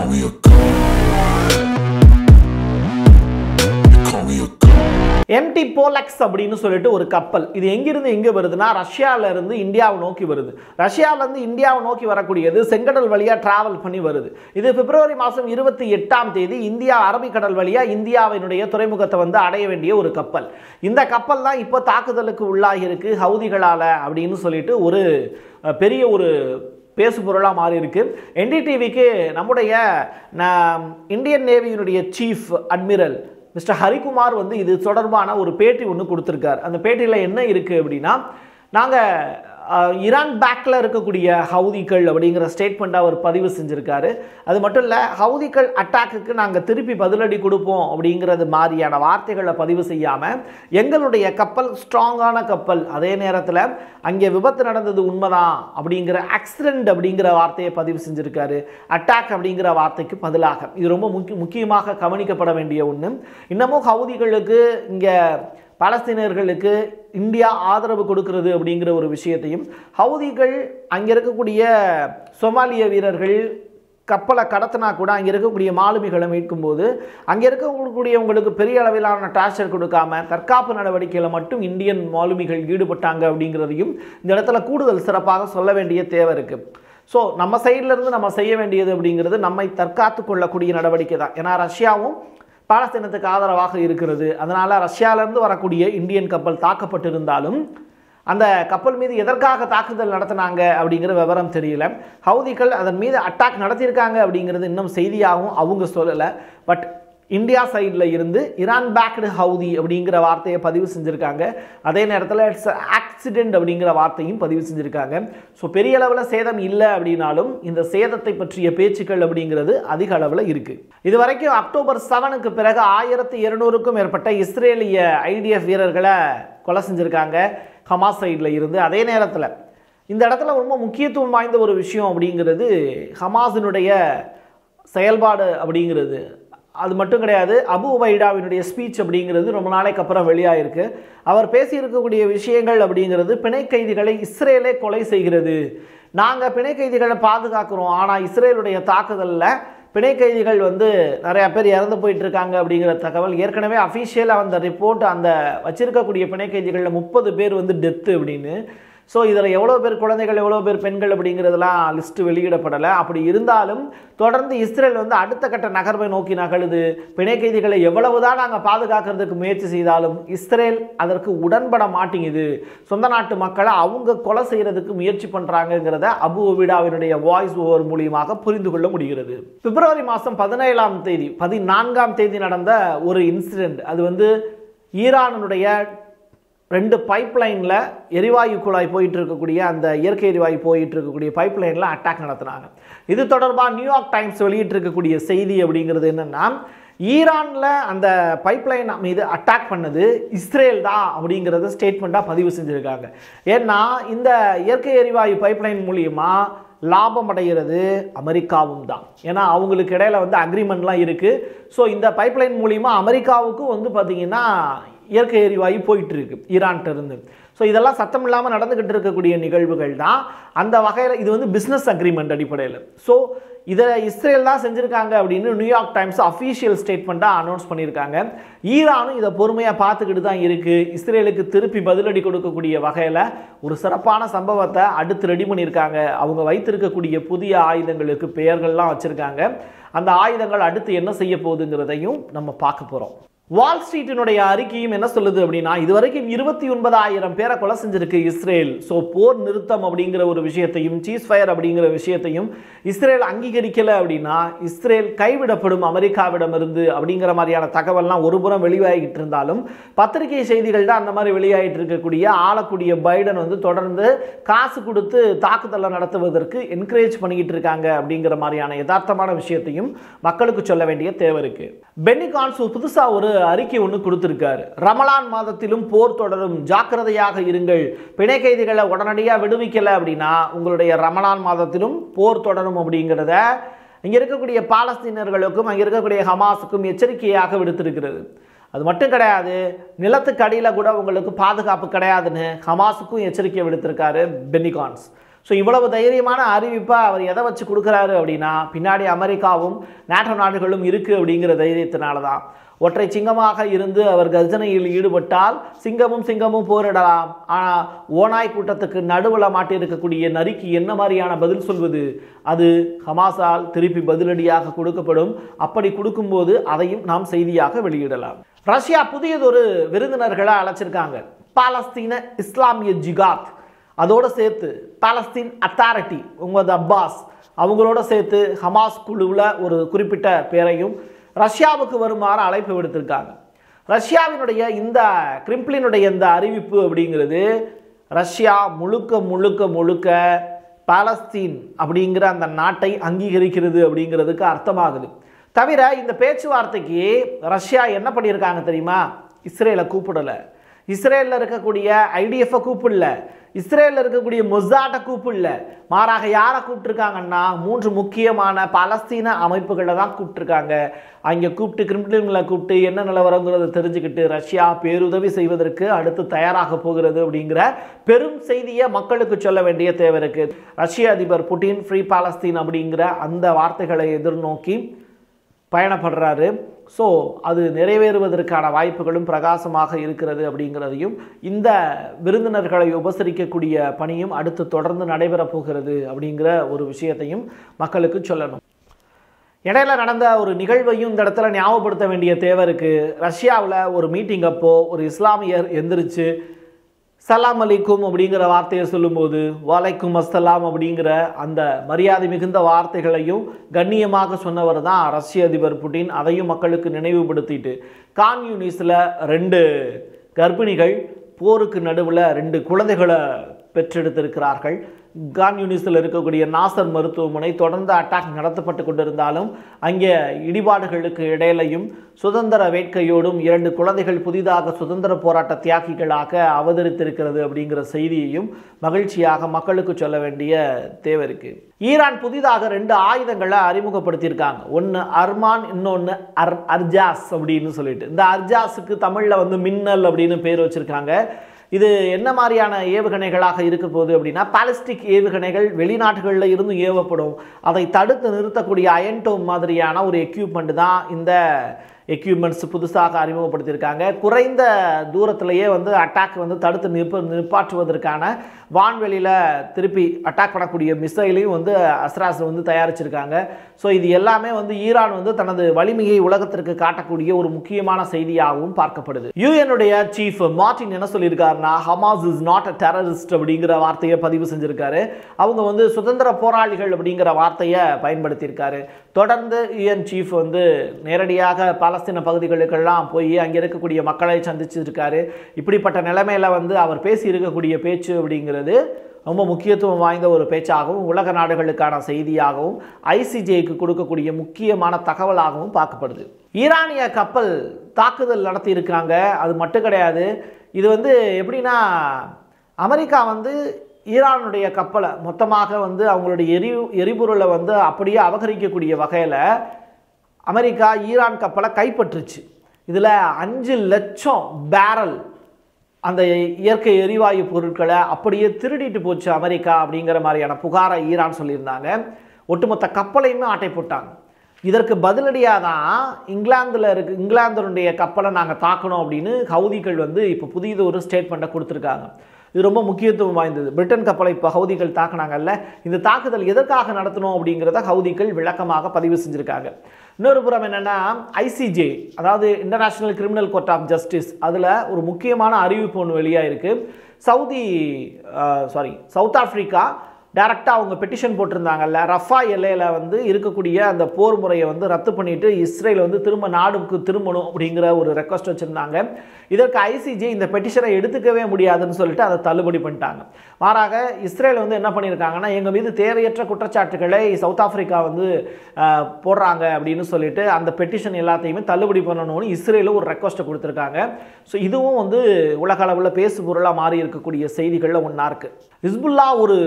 call me a god. You call me a god. எம்டி போலக்ஸ் அப்படின்னு சொல்லிட்டு ஒரு கப்பல் இது எங்கிருந்து எங்கே வருதுன்னா ரஷ்யால இருந்து இந்தியாவை நோக்கி வருது ரஷ்யால இருந்து இந்தியாவை நோக்கி வரக்கூடியது செங்கடல் வழியா டிராவல் பண்ணி வருது இது பிப்ரவரி மாதம் இருபத்தி எட்டாம் தேதி இந்தியா அரபிக்கடல் வழியா இந்தியாவினுடைய துறைமுகத்தை வந்து அடைய வேண்டிய ஒரு கப்பல் இந்த கப்பல் தான் இப்போ தாக்குதலுக்கு உள்ளாகி இருக்கு ஹவுதிகளால அப்படின்னு சொல்லிட்டு ஒரு அஹ், பெரிய ஒரு பேசு பொருளாக மாறி இருக்கு என்டிடிவிக்கு நம்முடைய ந- இந்தியன் நேவியினுடைய சீஃப் அட்மிரல் மிஸ்டர் ஹரிகுமார் வந்து இது தொடர்பான ஒரு பேட்டி ஒன்று கொடுத்துருக்கார் அந்த பேட்டியில் என்ன இருக்குது அப்படின்னா நாங்கள் ஈரான் பேக்கில் இருக்கக்கூடிய ஹவுதிகள் அப்படிங்கிற ஸ்டேட்மெண்ட் அவர் பதிவு செஞ்சுருக்காரு அது மட்டும் இல்லை ஹவுதிகள் அட்டாக்குக்கு நாங்கள் திருப்பி பதிலடி கொடுப்போம் அப்படிங்கிறது மாதிரியான வார்த்தைகளை பதிவு செய்யாமல் எங்களுடைய கப்பல் ஸ்ட்ராங்கான கப்பல் அதே நேரத்தில் அங்கே விபத்து நடந்தது உண்மைதான் அப்படிங்கிற ஆக்சிடென்ட் அப்படிங்கிற வார்த்தையை பதிவு செஞ்சுருக்காரு அட்டாக் அப்படிங்கிற வார்த்தைக்கு பதிலாக இது ரொம்ப முக்கிய முக்கியமாக கவனிக்கப்பட வேண்டிய ஒன்று இன்னமும் ஹவுதிகளுக்கு இங்கே பாலஸ்தீனர்களுக்கு இந்தியா ஆதரவு கொடுக்கிறது அப்படிங்கிற ஒரு விஷயத்தையும் ஹவுதிகள் அங்கே இருக்கக்கூடிய சொமாலிய வீரர்கள் கப்பலை கடத்தினா கூட அங்கே இருக்கக்கூடிய மாலுமிகளை மீட்கும்போது அங்கே இருக்கக்கூடியவங்களுக்கு பெரிய அளவிலான டார்ச்சர் கொடுக்காம தற்காப்பு நடவடிக்கையில் மட்டும் இந்தியன் மாலுமிகள் ஈடுபட்டாங்க அப்படிங்கிறதையும் இந்த இடத்துல கூடுதல் சிறப்பாக சொல்ல வேண்டிய தேவை இருக்குது ஸோ நம்ம சைடுல இருந்து நம்ம செய்ய வேண்டியது அப்படிங்கிறது நம்மை தற்காத்து கொள்ளக்கூடிய நடவடிக்கை தான் ஏன்னா ரஷ்யாவும் பாலஸ்தீனத்துக்கு ஆதரவாக இருக்கிறது அதனால் ரஷ்யாவிலேருந்து வரக்கூடிய இந்தியன் கப்பல் தாக்கப்பட்டிருந்தாலும் அந்த கப்பல் மீது எதற்காக தாக்குதல் நடத்தினாங்க அப்படிங்கிற விவரம் தெரியல ஹவுதிகள் அதன் மீது அட்டாக் நடத்தியிருக்காங்க அப்படிங்கிறது இன்னும் செய்தியாகவும் அவங்க சொல்லலை பட் இந்தியா சைடில் இருந்து ஈரான் பேக்டு ஹவுதி அப்படிங்கிற வார்த்தையை பதிவு செஞ்சுருக்காங்க அதே நேரத்தில் இட்ஸ் ஆக்சிடென்ட் அப்படிங்கிற வார்த்தையும் பதிவு செஞ்சுருக்காங்க ஸோ பெரிய அளவில் சேதம் இல்லை அப்படின்னாலும் இந்த சேதத்தை பற்றிய பேச்சுக்கள் அப்படிங்கிறது அதிக அளவில் இருக்குது இது வரைக்கும் அக்டோபர் செவனுக்கு பிறகு ஆயிரத்தி இருநூறுக்கும் மேற்பட்ட இஸ்ரேலிய ஐடிஎஃப் வீரர்களை கொலை செஞ்சுருக்காங்க ஹமாஸ் சைடில் இருந்து அதே நேரத்தில் இந்த இடத்துல ரொம்ப முக்கியத்துவம் வாய்ந்த ஒரு விஷயம் அப்படிங்கிறது ஹமாஸினுடைய செயல்பாடு அப்படிங்கிறது அது மட்டும் கிடையாது அபு உபைடாவினுடைய ஸ்பீச் அப்படிங்கிறது ரொம்ப நாளைக்கு அப்புறம் வெளியாயிருக்கு அவர் பேசியிருக்கக்கூடிய விஷயங்கள் அப்படிங்கிறது பிணை கைதிகளை இஸ்ரேலே கொலை செய்கிறது நாங்கள் பிணை கைதிகளை பாதுகாக்கிறோம் ஆனால் இஸ்ரேலுடைய தாக்குதலில் பிணை கைதிகள் வந்து நிறையா பேர் இறந்து போயிட்டு இருக்காங்க அப்படிங்கிற தகவல் ஏற்கனவே அஃபிஷியலாக அந்த ரிப்போர்ட் அந்த வச்சிருக்கக்கூடிய பிணை கைதிகளில் முப்பது பேர் வந்து டெத்து அப்படின்னு ஸோ இதில் எவ்வளோ பேர் குழந்தைகள் எவ்வளோ பேர் பெண்கள் அப்படிங்கிறதெல்லாம் லிஸ்ட்டு வெளியிடப்படலை அப்படி இருந்தாலும் தொடர்ந்து இஸ்ரேல் வந்து அடுத்த கட்ட நகர்வை நோக்கி நகழுது பிணை கைதிகளை எவ்வளவு தான் நாங்கள் பாதுகாக்கிறதுக்கு முயற்சி செய்தாலும் இஸ்ரேல் அதற்கு உடன்பட மாட்டேங்குது சொந்த நாட்டு மக்களை அவங்க கொலை செய்கிறதுக்கு முயற்சி பண்ணுறாங்கங்கிறத அபு ஒபிடாவினுடைய வாய்ஸ் ஓவர் மூலியமாக புரிந்து கொள்ள முடிகிறது பிப்ரவரி மாதம் பதினேழாம் தேதி பதினான்காம் தேதி நடந்த ஒரு இன்சிடெண்ட் அது வந்து ஈரானுடைய ரெண்டு பைப்லைனில் எரிவாயு குழாய் போயிட்டு இருக்கக்கூடிய அந்த இயற்கை எரிவாயு போயிட்டு இருக்கக்கூடிய பைப்லைனில் அட்டாக் நடத்துனாங்க இது தொடர்பாக நியூயார்க் டைம்ஸ் வெளியிட்டிருக்கக்கூடிய செய்தி அப்படிங்கிறது என்னென்னா ஈரானில் அந்த பைப்லைன் மீது அட்டாக் பண்ணது இஸ்ரேல் தான் அப்படிங்கிறத ஸ்டேட்மெண்ட்டாக பதிவு செஞ்சுருக்காங்க ஏன்னா இந்த இயற்கை எரிவாயு பைப்லைன் மூலியமாக லாபம் அடைகிறது அமெரிக்காவும் தான் ஏன்னா அவங்களுக்கு இடையில வந்து அக்ரிமெண்ட்லாம் இருக்குது ஸோ இந்த பைப்லைன் மூலிமா அமெரிக்காவுக்கும் வந்து பார்த்திங்கன்னா இயற்கை எரிவாயு போயிட்டு இருக்கு ஈரான்ட்ட இருந்து ஸோ இதெல்லாம் சத்தம் இல்லாமல் நடந்துக்கிட்டு இருக்கக்கூடிய நிகழ்வுகள் தான் அந்த வகையில் இது வந்து பிஸ்னஸ் அக்ரிமெண்ட் அடிப்படையில் ஸோ இதை இஸ்ரேல் தான் செஞ்சுருக்காங்க அப்படின்னு நியூயார்க் டைம்ஸ் அஃபீஷியல் ஸ்டேட்மெண்ட்டாக அனௌன்ஸ் பண்ணியிருக்காங்க ஈரானும் இதை பொறுமையாக பார்த்துக்கிட்டு தான் இருக்குது இஸ்ரேலுக்கு திருப்பி பதிலடி கொடுக்கக்கூடிய வகையில் ஒரு சிறப்பான சம்பவத்தை அடுத்து ரெடி பண்ணியிருக்காங்க அவங்க வைத்திருக்கக்கூடிய புதிய ஆயுதங்களுக்கு பெயர்கள்லாம் வச்சுருக்காங்க அந்த ஆயுதங்கள் அடுத்து என்ன செய்ய போகுதுங்கிறதையும் நம்ம பார்க்க போகிறோம் வால் ஸ்ட்ரீட்டினுடைய அறிக்கையும் என்ன சொல்லுது அப்படின்னா இதுவரைக்கும் இருபத்தி ஒன்பதாயிரம் பேரை கொலை செஞ்சிருக்கு இஸ்ரேல் ஸோ போர் நிறுத்தம் அப்படிங்கிற ஒரு விஷயத்தையும் சீஸ் ஃபயர் அப்படிங்கிற விஷயத்தையும் இஸ்ரேல் அங்கீகரிக்கலை அப்படின்னா இஸ்ரேல் கைவிடப்படும் அமெரிக்காவிடமிருந்து அப்படிங்கிற மாதிரியான தகவல்லாம் ஒரு புறம் வெளியாகிட்டு இருந்தாலும் பத்திரிகை செய்திகள் தான் அந்த மாதிரி வெளியாகிட்டு இருக்கக்கூடிய ஆளக்கூடிய பைடன் வந்து தொடர்ந்து காசு கொடுத்து தாக்குதலை நடத்துவதற்கு என்கரேஜ் பண்ணிக்கிட்டு இருக்காங்க அப்படிங்கிற மாதிரியான யதார்த்தமான விஷயத்தையும் மக்களுக்கு சொல்ல வேண்டிய தேவை இருக்கு பென்னி கான்சு புதுசாக ஒரு அறிக்கை ஒன்று கொடுத்துருக்காரு ரமலான் மாதத்திலும் போர் தொடரும் ஜாக்கிரதையாக இருங்கள் பிணை கைதிகளை உடனடியாக விடுவிக்கலை அப்படின்னா உங்களுடைய ரமலான் மாதத்திலும் போர் தொடரும் அப்படிங்கிறத இங்கே இருக்கக்கூடிய பாலஸ்தீனர்களுக்கும் அங்கே இருக்கக்கூடிய ஹமாஸுக்கும் எச்சரிக்கையாக விடுத்திருக்கிறது அது மட்டும் கிடையாது நிலத்துக்கு அடியில் கூட உங்களுக்கு பாதுகாப்பு கிடையாதுன்னு ஹமாஸுக்கும் எச்சரிக்கை விடுத்திருக்காரு பெனிகான்ஸ் ஸோ இவ்வளவு தைரியமான அறிவிப்பை அவர் எதை வச்சு கொடுக்குறாரு அப்படின்னா பின்னாடி அமெரிக்காவும் நாட்டோ நாடுகளும் இருக்குது அப்படிங்கிற தைரியத்தினால தான் ஒற்றை சிங்கமாக இருந்து அவர் கர்ஜனையில் ஈடுபட்டால் சிங்கமும் சிங்கமும் போரிடலாம் ஆனால் ஓனாய் கூட்டத்துக்கு நடுவில் மாட்டியிருக்கக்கூடிய நரிக்கு என்ன மாதிரியான பதில் சொல்வது அது ஹமாஸால் திருப்பி பதிலடியாக கொடுக்கப்படும் அப்படி கொடுக்கும்போது அதையும் நாம் செய்தியாக வெளியிடலாம் ரஷ்யா புதியதொரு விருந்தினர்களை அழைச்சிருக்காங்க பாலஸ்தீன இஸ்லாமிய ஜிகாத் அதோடு சேர்த்து பாலஸ்தீன் அத்தாரிட்டி உங்களது அப்பாஸ் அவங்களோட சேர்த்து ஹமாஸ் குழுவில் ஒரு குறிப்பிட்ட பேரையும் ரஷ்யாவுக்கு வருமாறு அழைப்பு விடுத்திருக்காங்க ரஷ்யாவினுடைய இந்த கிரிம்ப்ளினுடைய இந்த அறிவிப்பு அப்படிங்கிறது ரஷ்யா முழுக்க முழுக்க முழுக்க பாலஸ்தீன் அப்படிங்கிற அந்த நாட்டை அங்கீகரிக்கிறது அப்படிங்கிறதுக்கு அர்த்தமாகுது தவிர இந்த பேச்சுவார்த்தைக்கு ரஷ்யா என்ன பண்ணியிருக்காங்க தெரியுமா இஸ்ரேலை கூப்பிடலை இஸ்ரேலில் இருக்கக்கூடிய ஐடிஎஃப்பை கூப்பிடல இஸ்ரேலில் இருக்கக்கூடிய மொசாட்டை கூப்பிடல மாறாக யாரை கூப்பிட்டுருக்காங்கன்னா மூன்று முக்கியமான பலஸ்தீன அமைப்புகளை தான் கூப்பிட்டுருக்காங்க அங்கே கூப்பிட்டு கிரிம்லின்களை கூப்பிட்டு என்ன நிலவரங்கிறத தெரிஞ்சுக்கிட்டு ரஷ்யா பேருதவி செய்வதற்கு அடுத்து தயாராக போகிறது அப்படிங்கிற பெரும் செய்தியை மக்களுக்கு சொல்ல வேண்டிய தேவை இருக்குது ரஷ்ய அதிபர் புட்டின் ஃப்ரீ பாலஸ்தீன் அப்படிங்கிற அந்த வார்த்தைகளை எதிர்நோக்கி பயணப்படுறாரு ஸோ அது நிறைவேறுவதற்கான வாய்ப்புகளும் பிரகாசமாக இருக்கிறது அப்படிங்கிறதையும் இந்த விருந்தினர்களை உபசரிக்கக்கூடிய பணியும் அடுத்து தொடர்ந்து நடைபெறப் போகிறது அப்படிங்கிற ஒரு விஷயத்தையும் மக்களுக்கு சொல்லணும் இடையில நடந்த ஒரு நிகழ்வையும் இந்த இடத்துல ஞாபகப்படுத்த வேண்டிய தேவை இருக்குது ரஷ்யாவில் ஒரு மீட்டிங் அப்போ ஒரு இஸ்லாமியர் எந்திரிச்சு சலாம் அலைக்கும் அப்படிங்கிற வார்த்தையை சொல்லும்போது வலைக்கும் அஸ்ஸலாம் அப்படிங்கிற அந்த மரியாதை மிகுந்த வார்த்தைகளையும் கண்ணியமாக சொன்னவர் தான் ரஷ்ய அதிபர் புட்டின் அதையும் மக்களுக்கு நினைவுபடுத்திட்டு கான்யூனிஸில் ரெண்டு கர்ப்பிணிகள் போருக்கு நடுவில் ரெண்டு குழந்தைகளை பெற்றெடுத்திருக்கிறார்கள் கான் யூனிஸில் இருக்கக்கூடிய நாசர் மருத்துவமனை தொடர்ந்து அட்டாக் நடத்தப்பட்டு கொண்டிருந்தாலும் அங்கே இடிபாடுகளுக்கு இடையிலையும் சுதந்திர வேட்கையோடும் இரண்டு குழந்தைகள் புதிதாக சுதந்திர போராட்ட தியாகிகளாக அவதரித்திருக்கிறது அப்படிங்கிற செய்தியையும் மகிழ்ச்சியாக மக்களுக்கு சொல்ல வேண்டிய தேவை இருக்கு ஈரான் புதிதாக ரெண்டு ஆயுதங்களை அறிமுகப்படுத்தியிருக்காங்க ஒன்று அர்மான் இன்னொன்று அர் அர்ஜாஸ் அப்படின்னு சொல்லிட்டு இந்த அர்ஜாஸுக்கு தமிழில் வந்து மின்னல் அப்படின்னு பேர் வச்சிருக்காங்க இது என்ன மாதிரியான ஏவுகணைகளாக இருக்க போகுது அப்படின்னா பாலிஸ்டிக் ஏவுகணைகள் வெளிநாடுகளில் இருந்து ஏவப்படும் அதை தடுத்து நிறுத்தக்கூடிய அயன்டோம் மாதிரியான ஒரு எக்யூப்மெண்ட் தான் இந்த எக்யூப்மெண்ட்ஸ் புதுசாக அறிமுகப்படுத்தியிருக்காங்க குறைந்த தூரத்திலேயே வந்து அட்டாக் வந்து தடுத்து நிற்ப நிப்பாற்றுவதற்கான வான்வெளியில் திருப்பி அட்டாக் பண்ணக்கூடிய மிசைலையும் வந்து அஸ்ராஸ் வந்து தயாரிச்சிருக்காங்க ஸோ இது எல்லாமே வந்து ஈரான் வந்து தனது வலிமையை உலகத்திற்கு காட்டக்கூடிய ஒரு முக்கியமான செய்தியாகவும் பார்க்கப்படுது யூஎனுடைய சீஃப் மார்டின் என்ன சொல்லியிருக்காருன்னா Hamas is not a terrorist அப்படிங்கிற வார்த்தையை பதிவு செஞ்சிருக்காரு அவங்க வந்து சுதந்திர போராளிகள் அப்படிங்கிற வார்த்தையை பயன்படுத்தியிருக்காரு தொடர்ந்து யூஎன் சீஃப் வந்து நேரடியாக பாலஸ்தீன பகுதிகளுக்கெல்லாம் போய் அங்கே இருக்கக்கூடிய மக்களை சந்திச்சிருக்காரு இப்படிப்பட்ட நிலைமையில வந்து அவர் பேசி இருக்கக்கூடிய பேச்சு அப்படிங்கிறது ரொம்ப முக்கியத்துவம் வாய்ந்த ஒரு பேச்சாகவும் உலக நாடுகளுக்கான செய்தியாகவும் ஐசிஜேக்கு கொடுக்கக்கூடிய முக்கியமான தகவலாகவும் பார்க்கப்படுது ஈரானிய கப்பல் தாக்குதல் நடத்தியிருக்காங்க அது மட்டும் கிடையாது இது வந்து எப்படின்னா அமெரிக்கா வந்து ஈரானுடைய கப்பலை மொத்தமாக வந்து அவங்களுடைய எரி எரிபொருளை வந்து அப்படியே அபகரிக்கக்கூடிய வகையில் அமெரிக்கா ஈரான் கப்பலை கைப்பற்றுச்சு இதில் அஞ்சு லட்சம் பேரல் அந்த இயற்கை எரிவாயு பொருட்களை அப்படியே திருடிட்டு போச்சு அமெரிக்கா அப்படிங்கிற மாதிரியான புகாரை ஈரான் சொல்லியிருந்தாங்க ஒட்டுமொத்த கப்பலையுமே ஆட்டை போட்டாங்க இதற்கு பதிலடியாக தான் இங்கிலாந்தில் இருக்கு இங்கிலாந்தினுடைய கப்பலை நாங்கள் தாக்கணும் அப்படின்னு ஹவுதிகள் வந்து இப்போ புதியது ஒரு ஸ்டேட்மெண்ட்டை கொடுத்துருக்காங்க இது ரொம்ப முக்கியத்துவம் வாய்ந்தது பிரிட்டன் கப்பலை இப்போ ஹவுதிகள் தாக்குனாங்கல்ல இந்த தாக்குதல் எதற்காக நடத்தணும் அப்படிங்கிறத ஹவுதிகள் விளக்கமாக பதிவு செஞ்சுருக்காங்க இன்னொரு புறம் என்னென்னா ஐசிஜே அதாவது international criminal court of justice அதில் ஒரு முக்கியமான அறிவிப்பு ஒன்று வெளியாக இருக்குது சவுதி சாரி சவுத் ஆஃப்ரிக்கா டைரெக்டாக அவங்க பெட்டிஷன் போட்டிருந்தாங்கல்ல ரஃபா எல்லையில் வந்து இருக்கக்கூடிய அந்த போர் முறையை வந்து ரத்து பண்ணிட்டு இஸ்ரேல் வந்து திரும்ப நாடுக்கு திரும்பணும் அப்படிங்கிற ஒரு ரெக்வஸ்ட் வச்சுருந்தாங்க இதற்கு ஐசிஜி இந்த பெட்டிஷனை எடுத்துக்கவே முடியாதுன்னு சொல்லிட்டு அதை தள்ளுபடி பண்ணிட்டாங்க மாறாக இஸ்ரேல் வந்து என்ன பண்ணியிருக்காங்கன்னா எங்கள் மீது தேவையற்ற குற்றச்சாட்டுகளை சவுத் ஆஃப்ரிக்கா வந்து அஹ், போடுறாங்க அப்படின்னு சொல்லிட்டு அந்த பெட்டிஷன் எல்லாத்தையுமே தள்ளுபடி பண்ணணும்னு இஸ்ரேலும் ஒரு ரெக்வஸ்ட்டை கொடுத்துருக்காங்க ஸோ இதுவும் வந்து உலக அளவில் பேசு பொருளாக மாறி இருக்கக்கூடிய செய்திகளில் ஒன்றா இருக்குது ஹிஸ்புல்லா ஒரு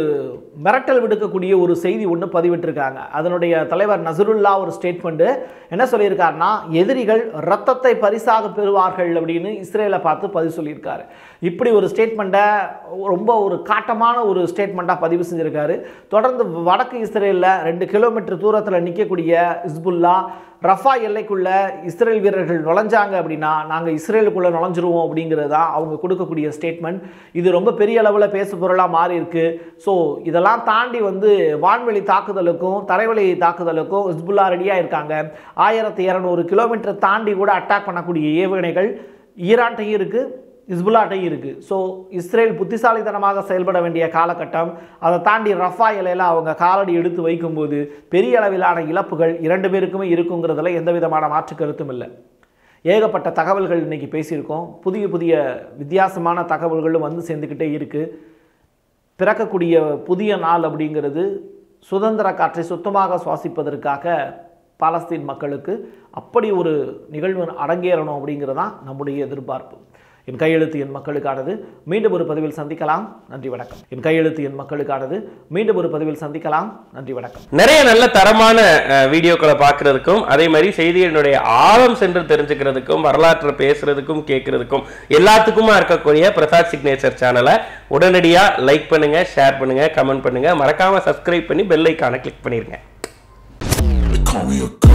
மிரட்டல் விடுக்கக்கூடிய ஒரு செய்தி ஒன்று பதிவிட்டிருக்காங்க அதனுடைய தலைவர் நசருல்லா ஒரு ஸ்டேட்மெண்ட்டு என்ன சொல்லியிருக்காருன்னா எதிரிகள் ரத்தத்தை பரிசாக பெறுவார்கள் அப்படின்னு இஸ்ரேலை பார்த்து பதிவு சொல்லியிருக்காரு இப்படி ஒரு ஸ்டேட்மெண்ட்டை ரொம்ப ஒரு காட்டமான ஒரு ஸ்டேட்மெண்ட்டாக பதிவு செஞ்சிருக்காரு தொடர்ந்து வடக்கு இஸ்ரேலில் ரெண்டு கிலோமீட்டர் தூரத்தில் நிற்கக்கூடிய இஸ்புல்லா ரஃபா எல்லைக்குள்ள இஸ்ரேல் வீரர்கள் நுழைஞ்சாங்க அப்படின்னா நாங்கள் இஸ்ரேலுக்குள்ளே நுழைஞ்சிருவோம் அப்படிங்கிறது தான் அவங்க கொடுக்கக்கூடிய ஸ்டேட்மெண்ட் இது ரொம்ப பெரிய அளவில் பேசு பொருளாக மாறி இருக்கு ஸோ இதெல்லாம் தாண்டி வந்து வான்வெளி தாக்குதலுக்கும் தரைவழி தாக்குதலுக்கும் ஹிஸ்புல்லா ரெடியாக இருக்காங்க ஆயிரத்தி இரநூறு கிலோமீட்டர் தாண்டி கூட அட்டாக் பண்ணக்கூடிய ஏவுகணைகள் ஈரான்ட்டையும் இருக்குது இஸ்புல்லாட்டையும் இருக்குது ஸோ இஸ்ரேல் புத்திசாலித்தனமாக செயல்பட வேண்டிய காலகட்டம் அதை தாண்டி ரஃபா இலையில அவங்க காலடி எடுத்து வைக்கும்போது பெரிய அளவிலான இழப்புகள் இரண்டு பேருக்குமே இருக்குங்கிறதுல எந்த விதமான மாற்று கருத்தும் இல்லை ஏகப்பட்ட தகவல்கள் இன்னைக்கு பேசியிருக்கோம் புதிய புதிய வித்தியாசமான தகவல்களும் வந்து சேர்ந்துக்கிட்டே இருக்குது பிறக்கக்கூடிய புதிய நாள் அப்படிங்கிறது சுதந்திர காற்றை சுத்தமாக சுவாசிப்பதற்காக பாலஸ்தீன் மக்களுக்கு அப்படி ஒரு நிகழ்வு அரங்கேறணும் அப்படிங்கிறது தான் நம்முடைய எதிர்பார்ப்பு என் கையெழுத்து என் மக்களுக்கானது மீண்டும் ஒரு பதிவில் சந்திக்கலாம் நன்றி வணக்கம் என் கையெழுத்து என் மக்களுக்கானது மீண்டும் ஒரு பதிவில் சந்திக்கலாம் நன்றி வணக்கம் நிறைய நல்ல தரமான அஹ், வீடியோக்களை பார்க்கறதுக்கும் அதே மாதிரி செய்திகளினுடைய ஆழம் சென்று தெரிஞ்சுக்கிறதுக்கும் வரலாற்றை பேசுறதுக்கும் கேட்கறதுக்கும் எல்லாத்துக்குமா இருக்கக்கூடிய பிரசாத் சிக்னேச்சர் சேனலை உடனடியா லைக் பண்ணுங்க ஷேர் பண்ணுங்க கமெண்ட் பண்ணுங்க மறக்காம சப்ஸ்கிரைப் பண்ணி பெல் ஐக்கானை கிளிக் பண்ணிருங்க They call me a